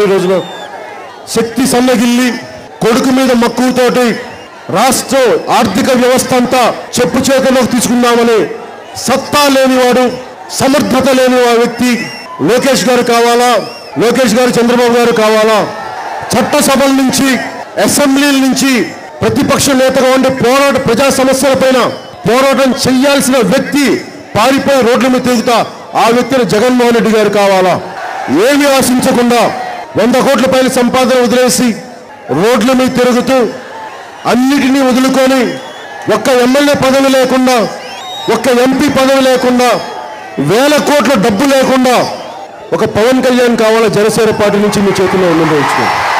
ఈ రోజున శక్తి సన్నగిల్లి కొడుకు మీద మక్కువతోటి రాష్ట్ర ఆర్థిక వ్యవస్థ అంతా చెప్పు చేతలోకి తీసుకుందామని సత్తా లేనివాడు సమర్థత లేని ఆ వ్యక్తి లోకేష్ గారు కావాలా లోకేష్ గారు చంద్రబాబు గారు కావాలా చట్టసభల నుంచి అసెంబ్లీల నుంచి ప్రతిపక్ష నేతగా ఉండే పోరాట ప్రజా సమస్యలపైన పోరాటం చేయాల్సిన వ్యక్తి పారిపోయి రోడ్ల మీద తిరుగుతా ఆ వ్యక్తిని జగన్మోహన్ రెడ్డి గారు కావాలా ఏమీ ఆశించకుండా వంద కోట్ల పైన సంపాదన వదిలేసి రోడ్ల మీద తిరుగుతూ అన్నిటినీ వదులుకొని ఒక్క ఎమ్మెల్యే పదవి లేకుండా ఒక్క ఎంపీ పదవి లేకుండా వేల కోట్ల డబ్బు లేకుండా ఒక పవన్ కళ్యాణ్ కావాలా జనసేన పార్టీ నుంచి మీ చేతిలో ఉండి